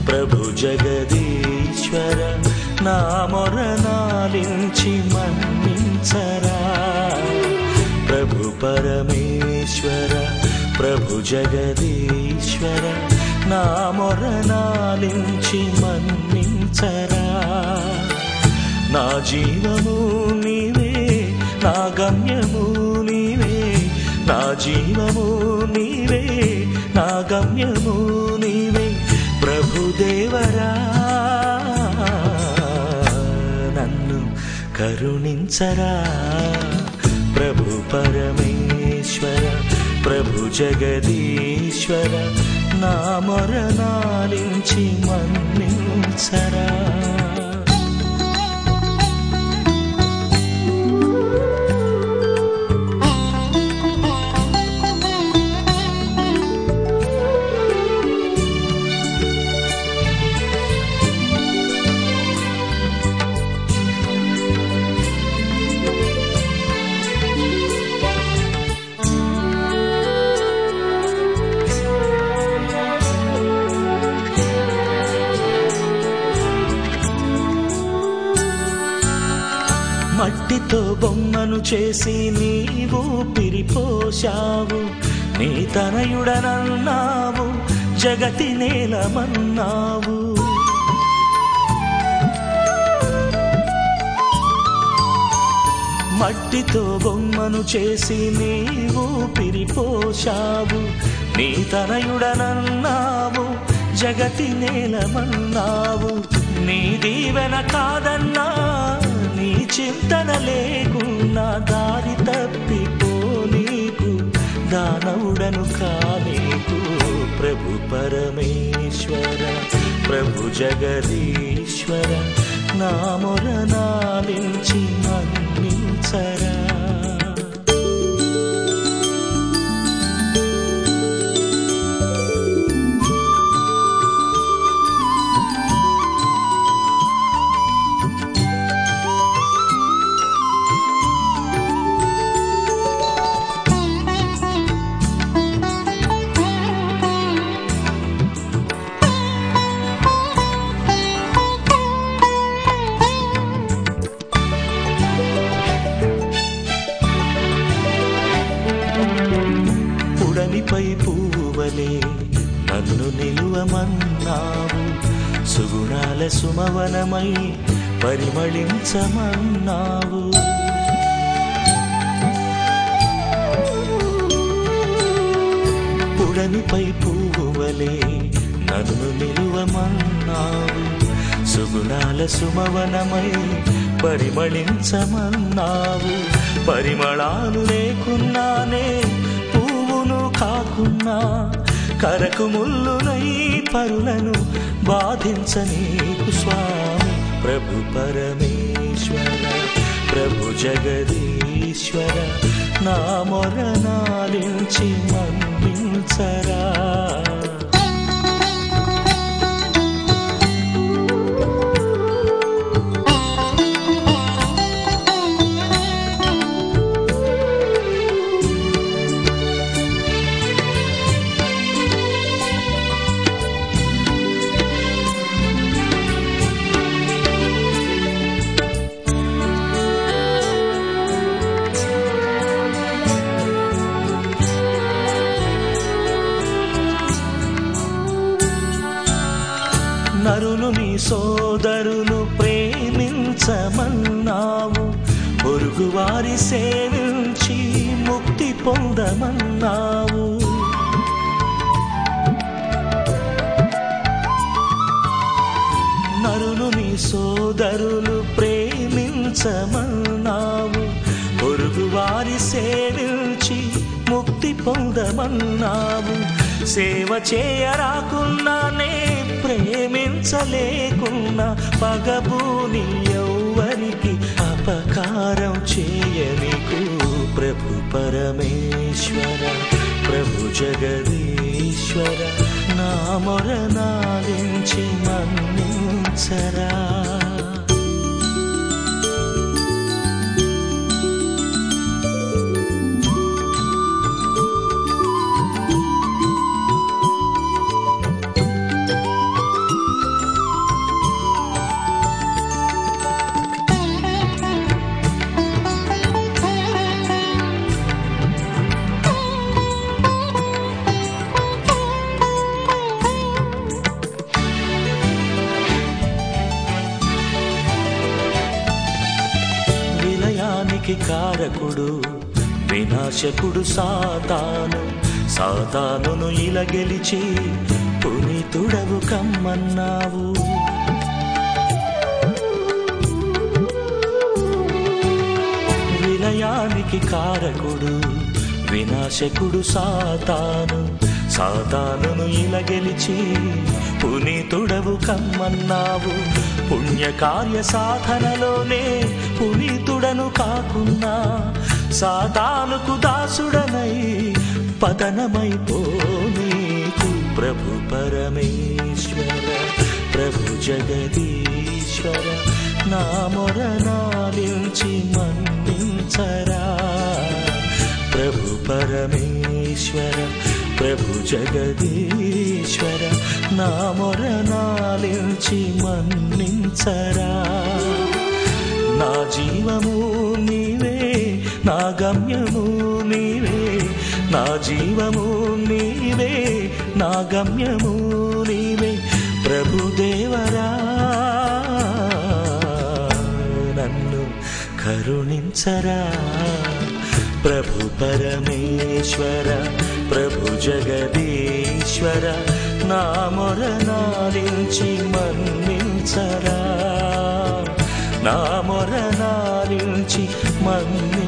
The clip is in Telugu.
ప్రభు జగదీశ్వర నా మొరనాలించి మన్నించరా ప్రభు పరమేశ్వర ప్రభు జగదీశ్వర నా మొరనాలించి మన్నించరా నా జీవము నీవే నా గమ్యము నీవే నా జీవము నీవే నా గమ్యము నీవే ప్రభుదేవరా నన్ను కరుణించరా ప్రభు పరమేశ్వర ప్రభు జగదీశ్వర నా మొరనాలించి మన్నించరా మట్టితో బొమ్మను చేసి నీవు పిరిపోశావు నీ తనయుడనన్నావు జగతి నేలమన్నావు మట్టితో బొమ్మను చేసి నీవు పిరిపోశావు నీ తనయుడనన్నావు జగతి నేలమన్నావు నీ దీవెన కాదన్నా నీ చింతన లేకున్నా దారి తప్పిపోనీకు దానవుడను కానీకు ప్రభు పరమేశ్వర ప్రభు జగదీశ్వర నా మొరనాలించి మన్నించరా పుడమిపై పువ్వువలే నన్ను నిలువమన్నావు సుగుణాల సుమవనమై పరిమళించమన్నావు పుడమిపై పువ్వువలే నన్ను నిలువమన్నావు సుగుణాల సుమవనమై పరిమళించమన్నావు పరిమళాలు లేకున్నానే పువ్వును కాకున్నా కరకు ముల్లునై పరులను బాధించనీకు స్వామి ప్రభు పరమేశ్వర ప్రభు జగదీశ్వర నా మొరనాలించి మన్నించరా నరులు నీ సోదరులు ప్రేమించమన్నావు పొరుగువారి సేవించి ముక్తి పొందమన్నావు నరులు నీ సోదరులు ప్రేమించమన్నావు పొరుగువారి సేవించి ముక్తి పొందమన్నావు సేవ చేయరాకున్నానే ప్రేమించలేకున్నా పగబూని ఎవ్వరికి అపకారం చేయనికు ప్రభు పరమేశ్వర ప్రభు జగదీశ్వర నా మొరనాలించి మన్నించరా విలయానికి కారకుడు వినాశకుడు సాతాను సాతానును ఇలా గెలిచి పునీతుడవు కమ్మన్నావు విలయానికి కారకుడు వినాశకుడు సాతాను సాతానును ఇలా గెలిచి పునీతుడవు కమ్మన్నావు పుణ్యకార్య సాధనలోనే పునీతుడను కాకున్నా సాతానుకు దాసుడనై పతనమైపోనీకు ప్రభు పరమేశ్వర ప్రభు జగదీశ్వర నా మొరనాలించి మన్నించరా ప్రభు పరమేశ్వర ప్రభు జగదీశ్వర నా మొరనాలించి మన్నించరా నా జీవము నీవే నా గమ్యము నీవే నా జీవము నీవే నా గమ్యము నీవే ప్రభుదేవరా నన్ను కరుణించరా ప్రభు పరమేశ్వర ప్రభు జగదీశ్వర నా మొరనాలించి మన్నించరా నా మొరనాలించి మన్ని